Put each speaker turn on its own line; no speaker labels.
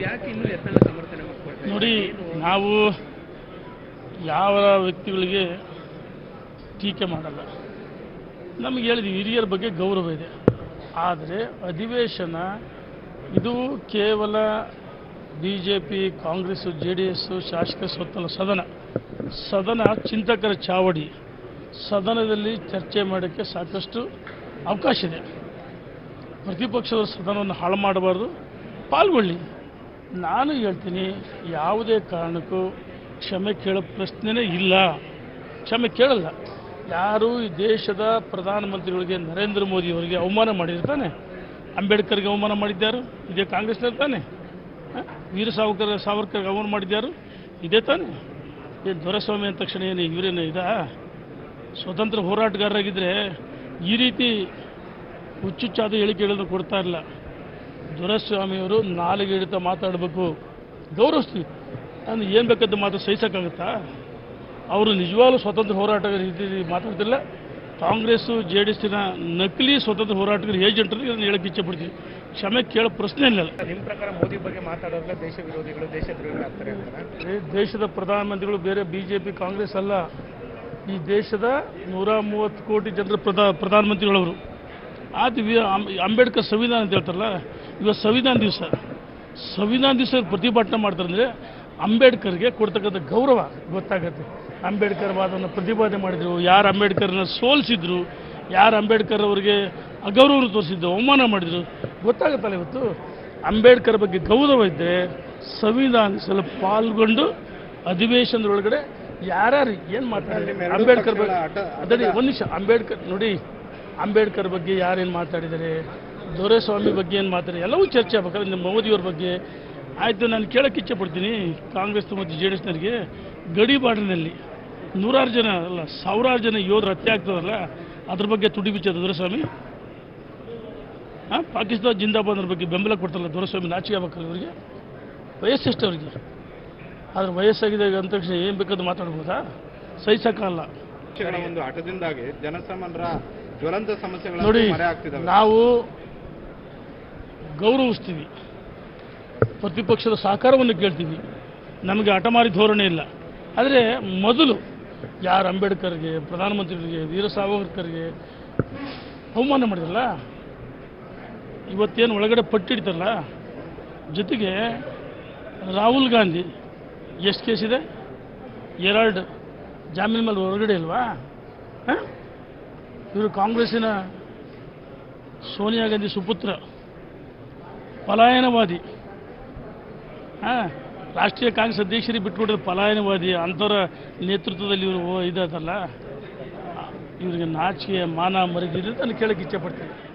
ಯಾಕೆ ಇನ್ನೂ ಯತ್ನಾಳ ಸಮರ್ಥನೆ ಮಾಡ್ಕೊಳ್ತಾ
ನೋಡಿ ನಾವು ಯಾವ ವ್ಯಕ್ತಿಗಳಿಗೆ ಟೀಕೆ ಮಾಡಲ್ಲ ನಮಗೆ ಹೇಳಿದ್ವಿ ಹಿರಿಯರ ಬಗ್ಗೆ ಗೌರವ ಇದೆ ಆದರೆ ಅಧಿವೇಶನ ಇದು ಕೇವಲ B J P Congress J D S ಶಾಸಕ ಸ್ವತ್ತಲ ಸದನ ಸದನ ಚಿಂತಕರ ಚಾವಡಿ ಸದನದಲ್ಲಿ ಚರ್ಚೆ ಮಾಡೋಕ್ಕೆ ಸಾಕಷ್ಟು ಅವಕಾಶ ಇದೆ ಪ್ರತಿಪಕ್ಷದ ಸದನವನ್ನು ಹಾಳು ಮಾಡಬಾರ್ದು ಪಾಲ್ಗೊಳ್ಳಿ ನಾನು ಹೇಳ್ತೀನಿ ಯಾವುದೇ ಕಾರಣಕ್ಕೂ ಕ್ಷಮೆ ಕೇಳೋ ಪ್ರಶ್ನೆನೇ ಇಲ್ಲ ಕ್ಷಮೆ ಕೇಳಲ್ಲ ಯಾರು ಈ ದೇಶದ ಪ್ರಧಾನಮಂತ್ರಿಗಳಿಗೆ ನರೇಂದ್ರ ಮೋದಿಯವರಿಗೆ ಅವಮಾನ ಮಾಡಿರ್ತಾನೆ ಅಂಬೇಡ್ಕರ್ಗೆ ಅವಮಾನ ಮಾಡಿದ್ದಾರು ಇದೇ ಕಾಂಗ್ರೆಸ್ನವ್ರು ತಾನೆ ಹ? ವೀರ ಸಾವರ್ಕರ್ ಸಾವರ್ಕರ್ಗೆ ಅವಮಾನ ಮಾಡಿದ್ದಾರು ಇದೇ ತಾನೆ ಏನು ದೊರೆಸ್ವಾಮಿ ಅಂದ ತಕ್ಷಣ ಏನು ಇವರೇನು ಇದಾ ಸ್ವತಂತ್ರ ಹೋರಾಟಗಾರರಾಗಿದ್ದರೆ ಈ ರೀತಿ ಹುಚ್ಚುಚ್ಚಾದ ಹೇಳಿಕೆಗಳನ್ನು ಕೊಡ್ತಾ ಇಲ್ಲ ದೊರೆಸ್ವಾಮಿಯವರು ನಾಲಿಗೆ ಹಿಡಿತ ಮಾತಾಡಬೇಕು ಗೌರವಿಸ್ತೀವಿ ನಾನು ಏನು ಬೇಕಾದ ಮಾತು ಸಹಿಸೋಕ್ಕಾಗುತ್ತಾ ಅವರು ನಿಜವಾಗ್ಲೂ ಸ್ವತಂತ್ರ ಹೋರಾಟಗಾರ ರೀತಿ ಮಾತಾಡ್ತಿಲ್ಲ ಕಾಂಗ್ರೆಸ್ಸು ಜೆ ಡಿ ಎಸ್ಸಿನ ನಕಲಿ ಸ್ವತಂತ್ರ ಹೋರಾಟಗಾರ ಏಜೆಂಟರಿಗೆ ಅದನ್ನು ಹೇಳಕ್ಕೆ ಇಚ್ಛೆ ಪಡ್ತೀವಿ ಕ್ಷಮೆ ಕೇಳೋ ಪ್ರಶ್ನೆ ಇಲ್ಲ
ನಿಮ್ಮ ಪ್ರಕಾರ ಮೋದಿ ಬಗ್ಗೆ ಮಾತಾಡೋಲ್ಲ ದೇಶ ವಿರೋಧಿಗಳು ದೇಶ ದ್ರೋಹಿಗಳಾಗ್ತಾರೆ ಅಂತಾರ
ಈ ದೇಶದ ಪ್ರಧಾನಮಂತ್ರಿಗಳು ಬೇರೆ ಬಿ ಜೆ ಪಿ ಕಾಂಗ್ರೆಸ್ ಅಲ್ಲ ಈ ದೇಶದ ನೂರ ಮೂವತ್ತು ಕೋಟಿ ಜನರ ಪ್ರಧಾ ಪ್ರಧಾನಮಂತ್ರಿಗಳವರು ಆದ ಅಂಬೇಡ್ಕರ್ ಸಂವಿಧಾನ ಅಂತ ಹೇಳ್ತಾರಲ್ಲ ಇವತ್ತು ಸಂವಿಧಾನ ದಿವಸ ಸಂವಿಧಾನ ದಿವಸ ಪ್ರತಿಭಟನೆ ಮಾಡ್ತಾರೆ ಅಂದರೆ ಅಂಬೇಡ್ಕರ್ಗೆ ಕೊಡ್ತಕ್ಕಂಥ ಗೌರವ ಗೊತ್ತಾಗುತ್ತೆ ಅಂಬೇಡ್ಕರ್ ವಾದವನ್ನು ಪ್ರತಿಪಾದನೆ ಮಾಡಿದರು ಯಾರು ಅಂಬೇಡ್ಕರ್ನ ಸೋಲಿಸಿದ್ರು ಯಾರು ಅಂಬೇಡ್ಕರ್ ಅವರಿಗೆ ಅಗೌರವ ತೋರಿಸಿದ್ದು ಅವಮಾನ ಮಾಡಿದರು ಗೊತ್ತಾಗುತ್ತಲ್ಲ ಇವತ್ತು ಅಂಬೇಡ್ಕರ್ ಬಗ್ಗೆ ಗೌರವ ಇದ್ದರೆ ಸಂವಿಧಾನಿಸಲು ಪಾಲ್ಗೊಂಡು ಅಧಿವೇಶನದೊಳಗಡೆ ಯಾರ್ಯಾರು ಏನು ಮಾತಾಡಿದ್ರು ಅಂಬೇಡ್ಕರ್ ಬಗ್ಗೆ ಅದರಲ್ಲಿ ಒಂದು ನಿಮಿಷ ಅಂಬೇಡ್ಕರ್ ನೋಡಿ ಅಂಬೇಡ್ಕರ್ ಬಗ್ಗೆ ಯಾರೇನು ಮಾತಾಡಿದ್ದಾರೆ ದೊರೆಸ್ವಾಮಿ ಬಗ್ಗೆ ಏನು ಮಾತಾಡಿ ಎಲ್ಲವೂ ಚರ್ಚೆ ಆಗ್ಬೇಕಾದ್ರೆ ನಿಮ್ಮ ಮೋದಿಯವ್ರ ಬಗ್ಗೆ ಆಯಿತು ನಾನು ಕೇಳೋಕ್ಕೆ ಇಚ್ಛೆ ಪಡ್ತೀನಿ ಕಾಂಗ್ರೆಸ್ ಮತ್ತು ಜೆ ಡಿ ಎಸ್ನವರಿಗೆ ಗಡಿ ಬಾರ್ಡರ್ನಲ್ಲಿ ನೂರಾರು ಜನ ಅಲ್ಲ ಸಾವಿರಾರು ಜನ ಯೋಧರು ಹತ್ಯೆ ಆಗ್ತದಲ್ಲ ಅದ್ರ ಬಗ್ಗೆ ತುಡಿ ಬಿಚ್ಚದ ದೊರೆಸ್ವಾಮಿ ಹಾಂ ಪಾಕಿಸ್ತಾನ ಜಿಂದಾಬಾದ್ರ ಬಗ್ಗೆ ಬೆಂಬಲ ಕೊಡ್ತಾರಲ್ಲ ದೊರೆಸ್ವಾಮಿ ನಾಚಿಕೆ ಆಗ್ಬೇಕಲ್ಲ ಇವರಿಗೆ ವಯಸ್ಸೆಷ್ಟು ಅವರಿಗೆ ಆದ್ರೆ ವಯಸ್ಸಾಗಿದೆ ಅಂದ ತಕ್ಷಣ ಏನು ಬೇಕಾದ್ರೂ ಮಾತಾಡ್ಬೋದಾ ಸಹಿಸಕ್ಕಲ್ಲ
ಪಕ್ಷಗಳ ಒಂದು ಹಠದಿಂದಾಗಿ ಜನಸಾಮಾನ್ಯರ ಜ್ವಲಂತ
ನೋಡಿ
ಸಮಸ್ಯೆಗಳು ಮರೆ ಆಗ್ತಿದ್ದಾವೆ
ನಾವು ಗೌರವಿಸ್ತೀವಿ ಪ್ರತಿಪಕ್ಷದ ಸಹಕಾರವನ್ನು ಕೇಳ್ತೀವಿ ನಮಗೆ ಹಠಮಾರಿ ಧೋರಣೆ ಇಲ್ಲ ಆದರೆ ಮೊದಲು ಯಾರು ಅಂಬೇಡ್ಕರ್ಗೆ ಪ್ರಧಾನಮಂತ್ರಿಗಳಿಗೆ ವೀರ ಸಾವರ್ಕರ್ಗೆ ಅವಮಾನ ಮಾಡಿದ್ರಲ್ಲ ಇವತ್ತೇನು ಒಳಗಡೆ ಪಟ್ಟಿಡ್ತಾರಲ್ಲ ಜೊತೆಗೆ ರಾಹುಲ್ ಗಾಂಧಿ ಎಷ್ಟು ಕೇಸ್ ಇದೆ ಎರಡು ಜಾಮೀನು ಮೇಲೆ ಹೊರಗಡೆ ಇಲ್ವಾ ಹಾಂ ಇವರು ಕಾಂಗ್ರೆಸ್ಸಿನ ಸೋನಿಯಾ ಗಾಂಧಿ ಸುಪುತ್ರ ಪಲಾಯನವಾದಿ ಹಾಂ ರಾಷ್ಟ್ರೀಯ ಕಾಂಗ್ರೆಸ್ ಅಧ್ಯಕ್ಷರಿಗೆ ಬಿಟ್ಕೊಟ್ಟಿದ ಪಲಾಯನವಾದಿ ಅಂಥವ್ರ ನೇತೃತ್ವದಲ್ಲಿ ಇವರು ಇದಾದಲ್ಲ ಇವರಿಗೆ ನಾಚಿಕೆ ಮಾನ ಮರಿದಿದೆ ಅಂತ ನಾನು ಕೇಳಕ್ಕೆ ಇಚ್ಛೆ ಪಡ್ತೀನಿ